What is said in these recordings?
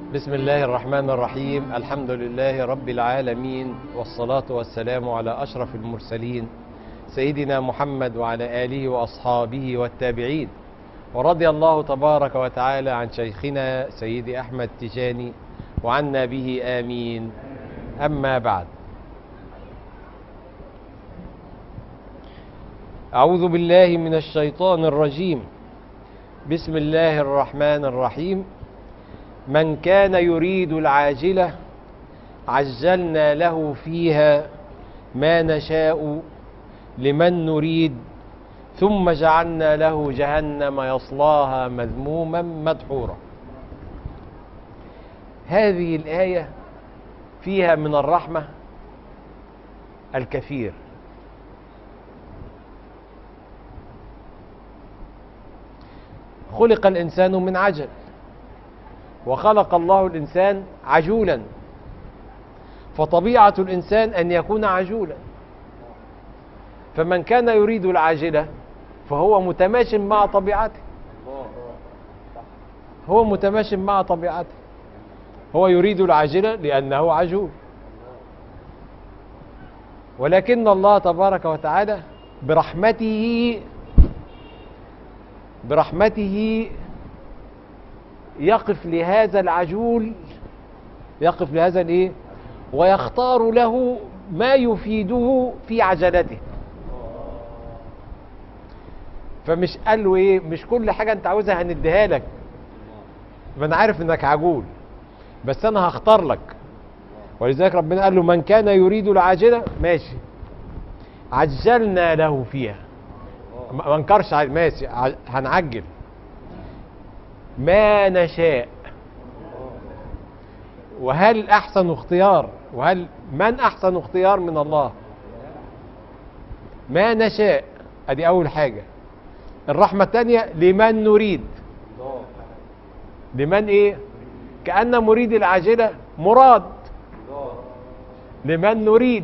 بسم الله الرحمن الرحيم الحمد لله رب العالمين والصلاة والسلام على أشرف المرسلين سيدنا محمد وعلى آله وأصحابه والتابعين ورضي الله تبارك وتعالى عن شيخنا سيد أحمد تجاني وعنا به آمين أما بعد أعوذ بالله من الشيطان الرجيم بسم الله الرحمن الرحيم من كان يريد العاجلة عجلنا له فيها ما نشاء لمن نريد ثم جعلنا له جهنم يصلاها مذموما مدحورا هذه الآية فيها من الرحمة الكثير خلق الإنسان من عجل وخلق الله الإنسان عجولا فطبيعة الإنسان أن يكون عجولا فمن كان يريد العاجلة فهو متماش مع طبيعته هو متماش مع طبيعته هو يريد العاجلة لأنه عجول ولكن الله تبارك وتعالى برحمته برحمته يقف لهذا العجول يقف لهذا الايه ويختار له ما يفيده في عجلته فمش قال له ايه مش كل حاجه انت عاوزها هنديها لك ما انا عارف انك عجول بس انا هختار لك ولذلك ربنا قال له من كان يريد العاجله ماشي عجلنا له فيها ما انكرش ماشي هنعجل ما نشاء وهل احسن اختيار وهل من احسن اختيار من الله ما نشاء ادي اول حاجة الرحمة الثانية لمن نريد لمن ايه كأن مريد العاجلة مراد لمن نريد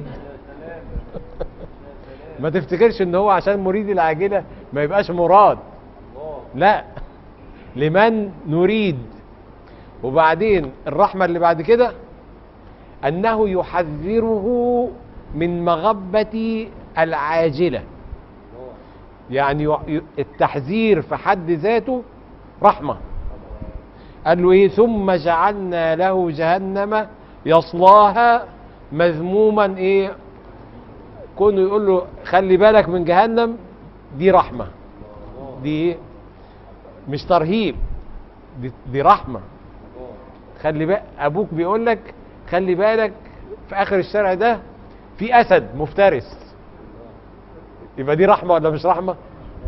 ما تفتكرش ان هو عشان مريد العاجلة ما يبقاش مراد لا لمن نريد وبعدين الرحمة اللي بعد كده أنه يحذره من مغبة العاجلة يعني التحذير في حد ذاته رحمة قال له ايه ثم جعلنا له جهنم يصلاها مذموما ايه كونه يقول له خلي بالك من جهنم دي رحمة دي مش ترهيب دي, دي رحمة خلي بالك ابوك بيقول لك خلي بالك في اخر الشارع ده في اسد مفترس يبقى دي رحمة ولا مش رحمة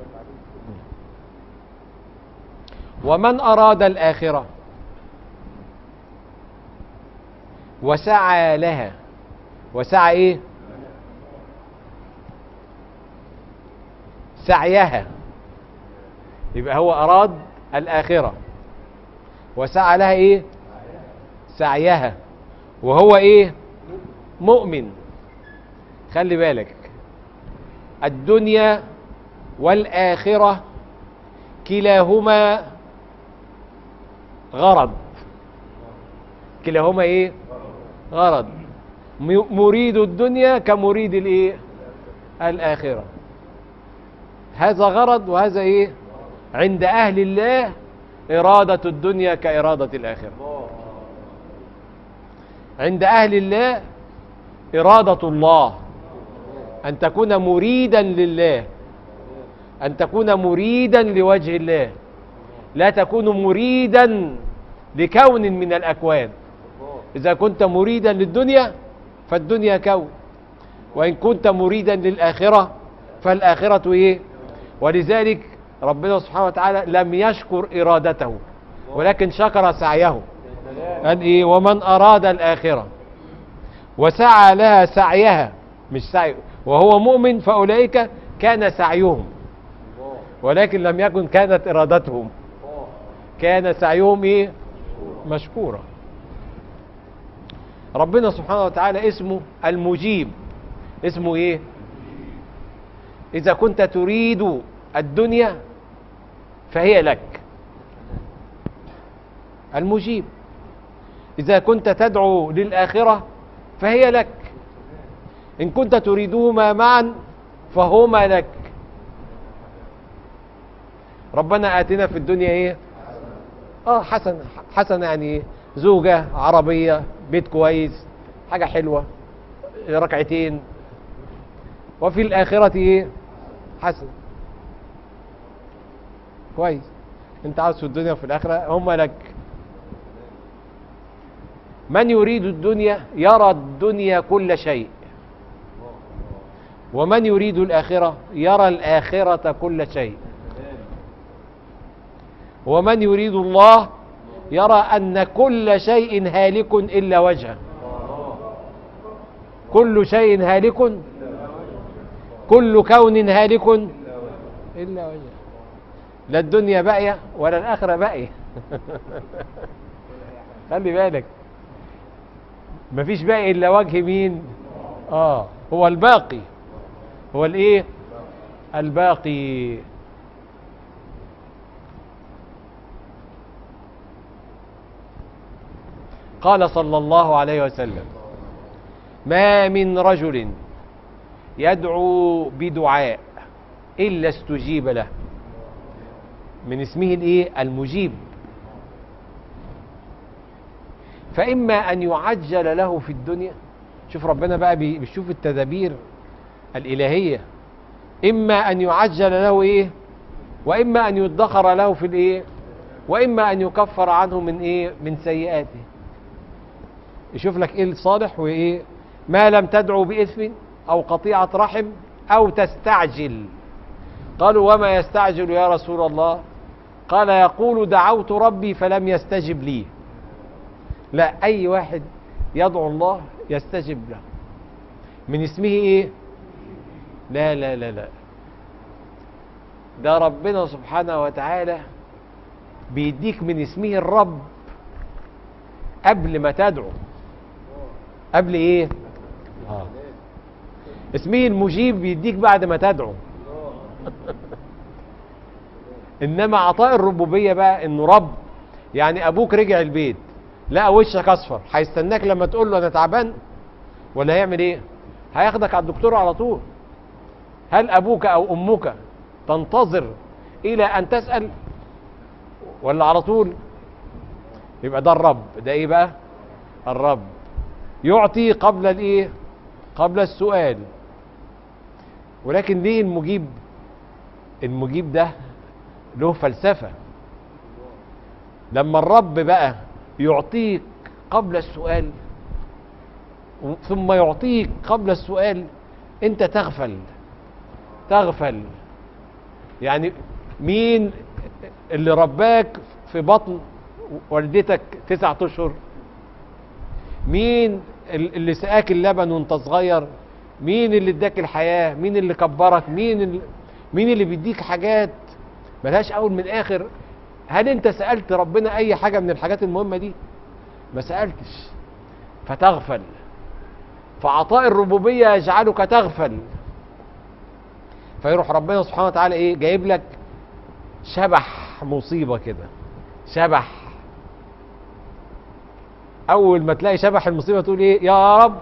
ومن اراد الاخرة وسعى لها وسعى ايه سعيها يبقى هو أراد الآخرة وسعى لها إيه سعيها وهو إيه مؤمن خلي بالك الدنيا والآخرة كلاهما غرض كلاهما إيه غرض مريد الدنيا كمريد الإيه الآخرة هذا غرض وهذا ايه عند اهل الله ارادة الدنيا كارادة الاخرة عند اهل الله ارادة الله ان تكون مريدا لله ان تكون مريدا لوجه الله لا تكون مريدا لكون من الاكوان اذا كنت مريدا للدنيا فالدنيا كون وان كنت مريدا للاخرة فالاخرة ايه ولذلك ربنا سبحانه وتعالى لم يشكر إرادته ولكن شكر سعيه قال إيه ومن أراد الآخرة وسعى لها سعيها مش سعي وهو مؤمن فأولئك كان سعيهم ولكن لم يكن كانت إرادتهم كان سعيهم إيه مشكورا ربنا سبحانه وتعالى اسمه المجيب اسمه إيه إذا كنت تريد الدنيا فهي لك المجيب إذا كنت تدعو للآخرة فهي لك إن كنت تريدهما معا فهما لك ربنا آتنا في الدنيا إيه آه حسن حسن يعني زوجة عربية بيت كويس حاجة حلوة ركعتين وفي الآخرة إيه حسن كويس انت عاوز في الدنيا وفي الآخرة هم لك من يريد الدنيا يرى الدنيا كل شيء ومن يريد الآخرة يرى الآخرة كل شيء ومن يريد الله يرى أن كل شيء هالك إلا وجهه كل شيء هالك كل كون هالك إلا وجهه لا الدنيا باقية ولا الآخرة باقية خلي بالك مفيش باقي إلا وجه مين آه هو الباقي هو الإيه الباقي قال صلى الله عليه وسلم ما من رجل يدعو بدعاء إلا استجيب له من اسمه الايه المجيب فإما أن يعجل له في الدنيا شوف ربنا بقى بي- بيشوف التدابير الإلهية إما أن يعجل له إيه وإما أن يدخر له في الإيه وإما أن يكفر عنه من إيه من سيئاته يشوف لك إيه الصالح وإيه ما لم تدعو بإثم أو قطيعة رحم أو تستعجل قالوا وما يستعجل يا رسول الله قال يقول دعوت ربي فلم يستجب لي لا أي واحد يدعو الله يستجب له من اسمه إيه لا لا لا لا ده ربنا سبحانه وتعالى بيديك من اسمه الرب قبل ما تدعو قبل ايه آه. اسمه المجيب بيديك بعد ما تدعو انما عطاء الربوبيه بقى انه رب يعني ابوك رجع البيت لقى وشك اصفر هيستناك لما تقول له انا تعبان ولا هيعمل ايه هياخدك على الدكتور على طول هل ابوك او امك تنتظر الى ان تسال ولا على طول يبقى ده الرب ده ايه بقى الرب يعطي قبل الايه قبل السؤال ولكن ليه المجيب المجيب ده له فلسفة لما الرب بقى يعطيك قبل السؤال ثم يعطيك قبل السؤال انت تغفل تغفل يعني مين اللي رباك في بطن والدتك تسعة اشهر مين اللي سقاك اللبن وانت صغير مين اللي اداك الحياة مين اللي كبرك مين اللي مين اللي بيديك حاجات ملهاش اول من اخر هل انت سألت ربنا اي حاجة من الحاجات المهمة دي ما سألتش فتغفل فعطاء الربوبية يجعلك تغفل فيروح ربنا سبحانه وتعالى ايه جايب لك شبح مصيبة كده شبح اول ما تلاقي شبح المصيبة تقول ايه يا رب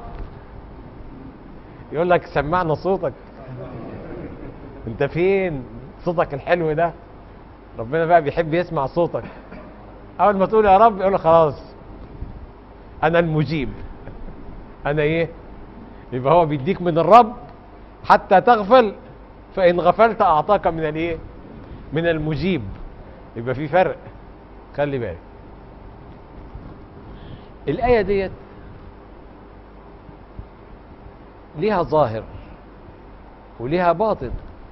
يقول لك سمعنا صوتك انت فين صوتك الحلو ده ربنا بقى بيحب يسمع صوتك اول ما تقول يا رب يقول لك خلاص انا المجيب انا ايه يبقى هو بيديك من الرب حتى تغفل فان غفلت اعطاك من الايه من المجيب يبقى في فرق خلي بالك الايه ديت ليها ظاهر وليها باطن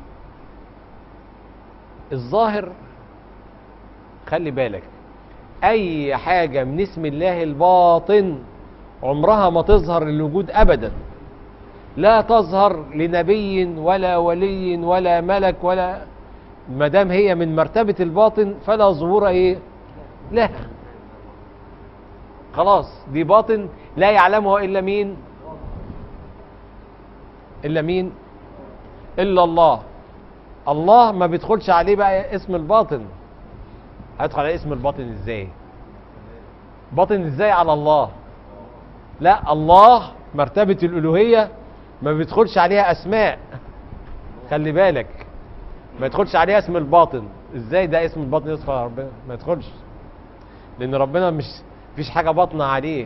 الظاهر خلي بالك اي حاجة من اسم الله الباطن عمرها ما تظهر للوجود ابدا لا تظهر لنبي ولا ولي ولا ملك ولا ما دام هي من مرتبة الباطن فلا ظهور ايه لها خلاص دي باطن لا يعلمها الا مين الا مين الا الله الله ما بيدخلش عليه بقى اسم الباطن هيدخل على اسم الباطن ازاي باطن ازاي على الله لا الله مرتبة الألوهية ما بيدخلش عليها أسماء خلي بالك ما يدخلش عليها اسم الباطن ازاي ده اسم الباطن يدخل على ربنا ما يدخلش لأن ربنا مش فيش حاجة باطنة عليه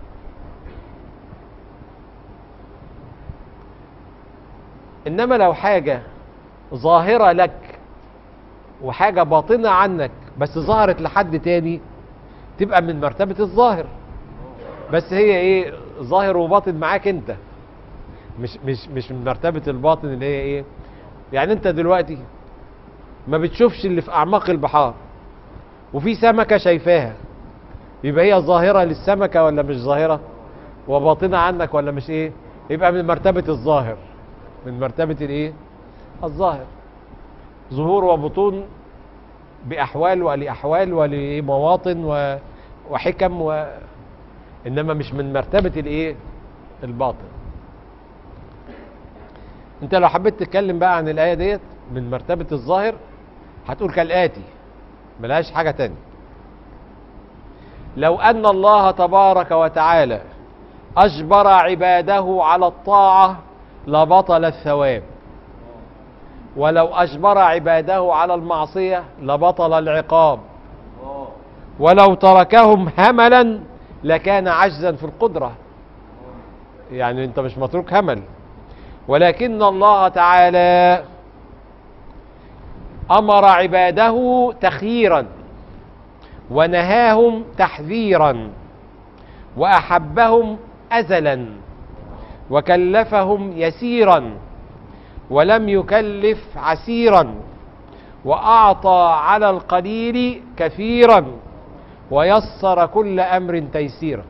إنما لو حاجة ظاهرة لك وحاجة باطنة عنك بس ظهرت لحد تاني تبقى من مرتبة الظاهر بس هي ايه ظاهر وباطن معاك انت مش مش مش من مرتبة الباطن اللي هي ايه يعني انت دلوقتي ما بتشوفش اللي في اعماق البحار وفي سمكة شايفاها يبقى هي ظاهرة للسمكة ولا مش ظاهرة وباطنة عنك ولا مش ايه يبقى من مرتبة الظاهر من مرتبة الايه الظاهر ظهور وبطون بأحوال ولأحوال ولمواطن و... وحكم و... إنما مش من مرتبة الإيه الباطن أنت لو حبيت تتكلم بقى عن الآية ديت من مرتبة الظاهر هتقول كالآتي ملهاش حاجة تانية لو أن الله تبارك وتعالى أجبر عباده على الطاعة لبطل الثواب ولو أجبر عباده على المعصية لبطل العقاب ولو تركهم هملا لكان عجزا في القدرة يعني انت مش متروك همل ولكن الله تعالى أمر عباده تخييرا ونهاهم تحذيرا وأحبهم أزلا وكلفهم يسيرا ولم يكلف عسيرا واعطى على القليل كثيرا ويسر كل امر تيسيرا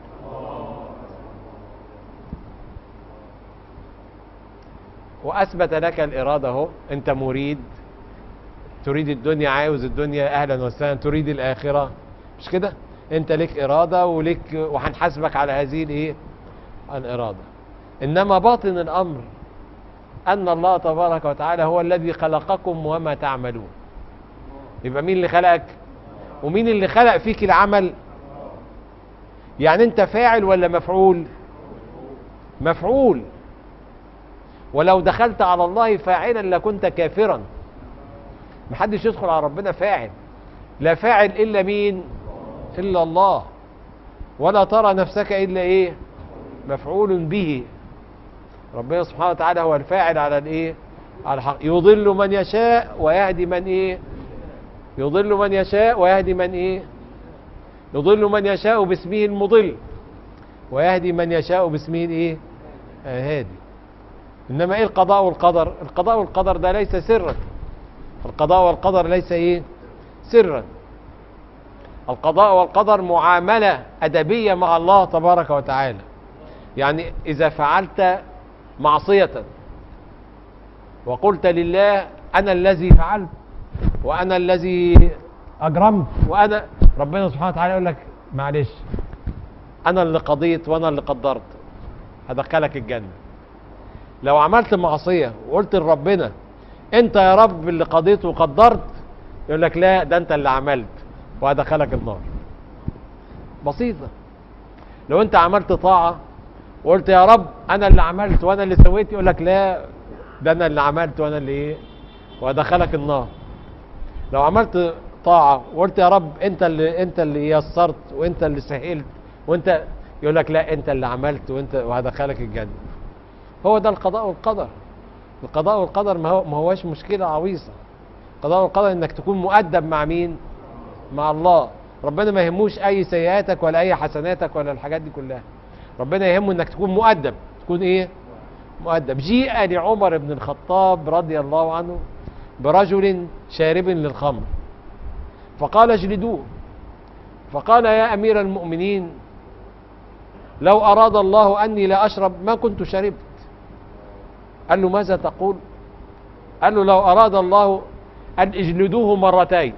واثبت لك الاراده اهو انت مريد تريد الدنيا عاوز الدنيا اهلا وسهلا تريد الاخره مش كده انت لك اراده ولك وهنحاسبك على هذه الايه الاراده انما باطن الامر أن الله تبارك وتعالى هو الذي خلقكم وما تعملون يبقى مين اللي خلقك ومين اللي خلق فيك العمل يعني انت فاعل ولا مفعول مفعول ولو دخلت على الله فاعلا لكنت كافرا محدش يدخل على ربنا فاعل لا فاعل الا مين الا الله ولا ترى نفسك الا ايه مفعول به ربنا سبحانه وتعالى هو الفاعل على الايه على الحق يضل من يشاء ويهدي من ايه يضل من يشاء ويهدي من ايه يضل من يشاء باسمه المضل ويهدي من يشاء باسمه الايه الهادي انما ايه القضاء والقدر القضاء والقدر ده ليس سرا القضاء والقدر ليس ايه سرا القضاء والقدر معاملة أدبية مع الله تبارك وتعالى يعني إذا فعلت معصية وقلت لله أنا الذي فعلت وأنا الذي أجرمت وأنا ربنا سبحانه وتعالى يقول لك معلش أنا اللي قضيت وأنا اللي قدرت هدخلك الجنة لو عملت معصية وقلت لربنا أنت يا رب اللي قضيت وقدرت يقول لك لا ده أنت اللي عملت وهدخلك النار بسيطة لو أنت عملت طاعة وقلت يا رب انا اللي عملت وانا اللي سويت يقول لك لا ده انا اللي عملت وانا اللي ايه وادخلك النار لو عملت طاعه وقلت يا رب انت اللي انت اللي يسرت وانت اللي سهلت وانت يقول لك لا انت اللي عملت وانت وهدخلك الجنه هو ده القضاء والقدر القضاء والقدر ما هو ما هوش مشكله عويصه القضاء والقدر انك تكون مؤدب مع مين مع الله ربنا ما يهموش اي سيئاتك ولا اي حسناتك ولا الحاجات دي كلها ربنا يهمه انك تكون مؤدب تكون ايه مؤدب جيء لعمر بن الخطاب رضي الله عنه برجل شارب للخمر فقال اجلدوه فقال يا امير المؤمنين لو اراد الله اني لا اشرب ما كنت شربت قال له ماذا تقول قال له لو اراد الله ان اجلدوه مرتين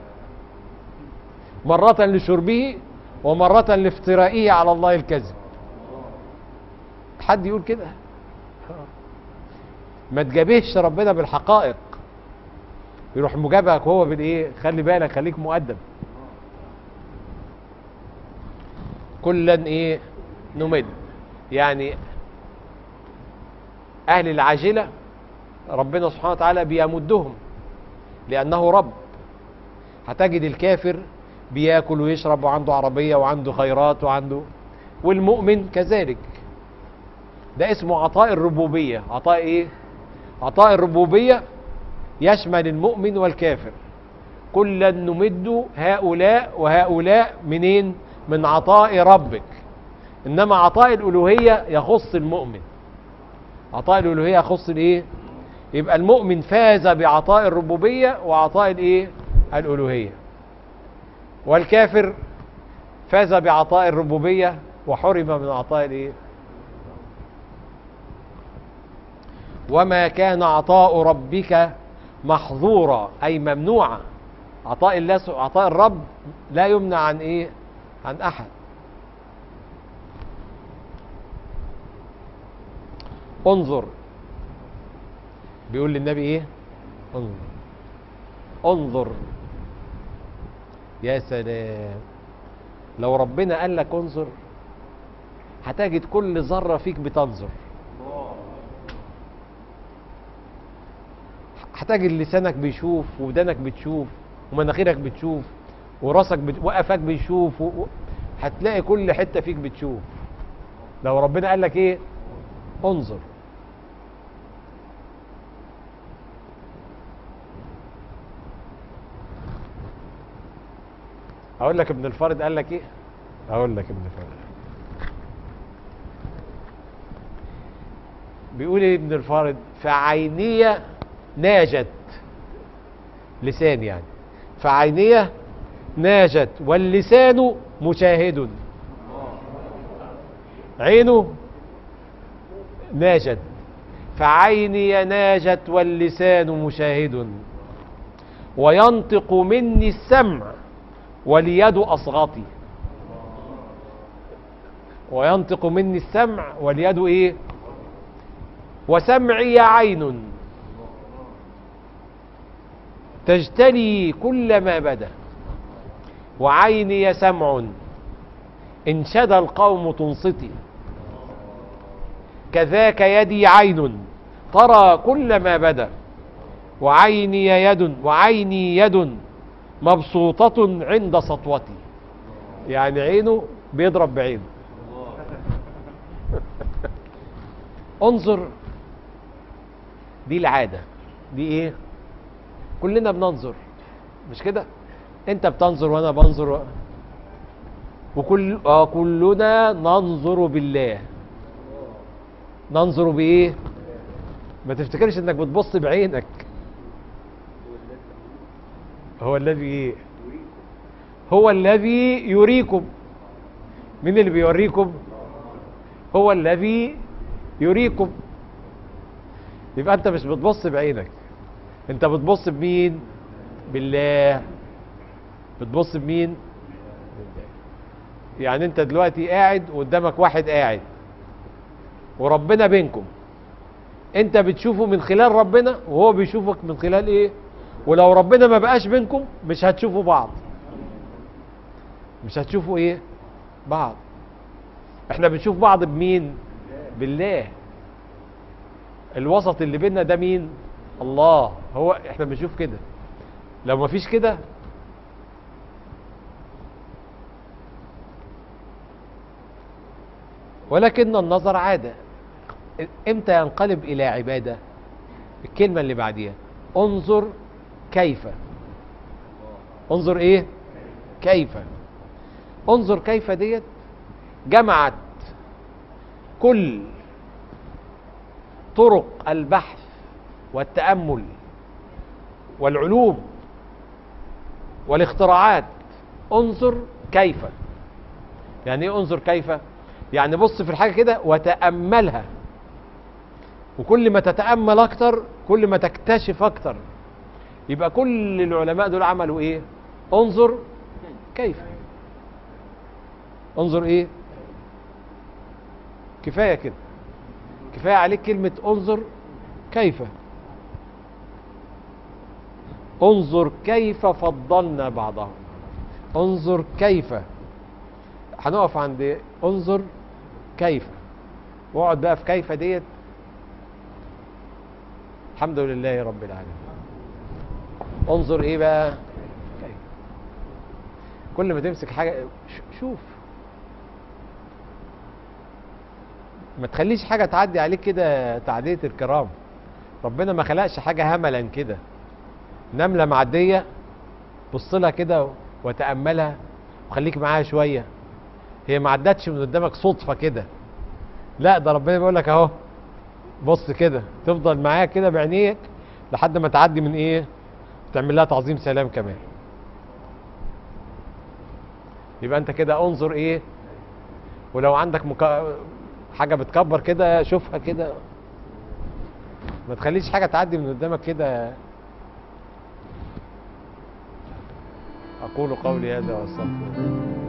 مرة لشربه ومرة لافترائه على الله الكذب حد يقول كده ما تجابهش ربنا بالحقائق يروح مجابهك هو بالايه خلي بالك خليك مؤدب كلا ايه نمد يعني اهل العاجله ربنا سبحانه وتعالى بيمدهم لانه رب هتجد الكافر بياكل ويشرب وعنده عربيه وعنده خيرات وعنده والمؤمن كذلك ده اسمه عطاء الربوبيه عطاء ايه عطاء الربوبيه يشمل المؤمن والكافر كلا نمد هؤلاء وهؤلاء منين من عطاء ربك انما عطاء الالوهيه يخص المؤمن عطاء الالوهيه يخص الايه يبقى المؤمن فاز بعطاء الربوبيه وعطاء الايه الالوهيه والكافر فاز بعطاء الربوبيه وحرم من عطاء الايه وما كان عطاء ربك محظورا اي ممنوعا عطاء الله عطاء الرب لا يمنع عن ايه عن احد انظر بيقول للنبي ايه انظر انظر يا سلام لو ربنا قال لك انظر هتجد كل ذره فيك بتنظر هتجد لسانك بيشوف ودانك بتشوف ومناخيرك بتشوف وراسك بت... وقفك بيشوف و... و... هتلاقي كل حته فيك بتشوف لو ربنا قال لك ايه انظر اقول لك ابن الفارض قال لك ايه اقول لك ابن الفارض بيقول ايه ابن الفارض فعيني ناجت لسان يعني فعينيه ناجت واللسان مشاهد عينه ناجت فعيني ناجت واللسان مشاهد وينطق مني السمع واليد أصغطي وينطق مني السمع واليد ايه وسمعي عين تجتلي كل ما بدا وعيني سمع إن شدى القوم تنصتي كذاك يدي عين ترى كل ما بدا وعيني يد وعيني يد مبسوطة عند سطوتي يعني عينه بيضرب بعينه انظر دي العادة دي ايه كلنا بننظر مش كده انت بتنظر وانا بنظر و... وكل آه كلنا ننظر بالله ننظر بايه ما تفتكرش انك بتبص بعينك هو الذي ايه هو الذي يريكم مين اللي بيوريكم هو الذي يريكم يبقى انت مش بتبص بعينك انت بتبص بمين بالله بتبص بمين يعني انت دلوقتي قاعد وقدامك واحد قاعد وربنا بينكم انت بتشوفه من خلال ربنا وهو بيشوفك من خلال ايه ولو ربنا ما بقاش بينكم مش هتشوفوا بعض مش هتشوفوا ايه بعض احنا بنشوف بعض بمين بالله الوسط اللي بيننا ده مين الله هو احنا بنشوف كده لو ما فيش كده ولكن النظر عادة امتى ينقلب الى عبادة الكلمة اللي بعديها انظر كيف انظر ايه كيف انظر كيف ديت جمعت كل طرق البحث والتأمل والعلوم والاختراعات انظر كيف يعني ايه انظر كيف يعني بص في الحاجة كده وتأملها وكل ما تتأمل اكتر كل ما تكتشف اكتر يبقى كل العلماء دول عملوا ايه انظر كيف انظر ايه كفاية كده كفاية عليك كلمة انظر كيف انظر كيف فضلنا بعضهم انظر كيف هنقف عند انظر كيف واقعد بقى في كيف ديت الحمد لله رب العالمين انظر ايه بقى كيف كل ما تمسك حاجه ش- شوف ما تخليش حاجه تعدي عليك كده تعديه الكرام ربنا ما خلقش حاجه هملا كده نمله معديه بص لها كده وتاملها وخليك معاها شويه هي ما عدتش من قدامك صدفه كده لا ده ربنا بيقول لك اهو بص كده تفضل معاها كده بعينيك لحد ما تعدي من ايه تعمل لها تعظيم سلام كمان يبقى انت كده انظر ايه ولو عندك مك... حاجه بتكبر كده شوفها كده ما تخليش حاجه تعدي من قدامك كده اقول قولي هذا واستغفر الله